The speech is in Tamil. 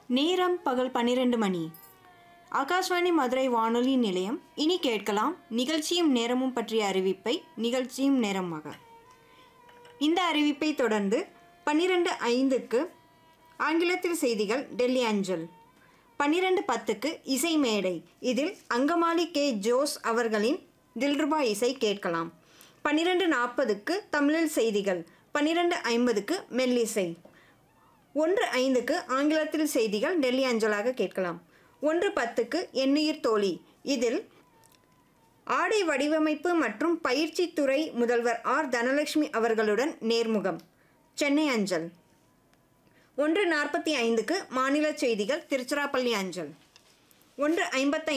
நேரம் பகல் பன்னிரண்டு மணி ஆகாஷ்வாணி மதுரை வானொலி நிலையம் இனி கேட்கலாம் நிகழ்ச்சியும் நேரமும் பற்றிய அறிவிப்பை நிகழ்ச்சியும் நேரமாக இந்த அறிவிப்பை தொடர்ந்து பன்னிரண்டு ஐந்துக்கு ஆங்கிலத்தில் செய்திகள் டெல்லி அஞ்சல் பன்னிரண்டு பத்துக்கு இசை மேடை இதில் அங்கமாலி கே ஜோஸ் அவர்களின் தில்ருபா இசை கேட்கலாம் பன்னிரண்டு நாற்பதுக்கு தமிழில் செய்திகள் பன்னிரண்டு ஐம்பதுக்கு மெல்லிசை ஒன்று ஐந்துக்கு ஆங்கிலத்தில் செய்திகள் டெல்லி அஞ்சலாக கேட்கலாம் ஒன்று பத்துக்கு எண்ணுயிர் தோழி இதில் ஆடை வடிவமைப்பு மற்றும் பயிற்சித்துறை முதல்வர் ஆர் தனலட்சுமி அவர்களுடன் நேர்முகம் சென்னை அஞ்சல் ஒன்று நாற்பத்தி ஐந்துக்கு மாநில செய்திகள் திருச்சிராப்பள்ளி அஞ்சல் ஒன்று ஐம்பத்தி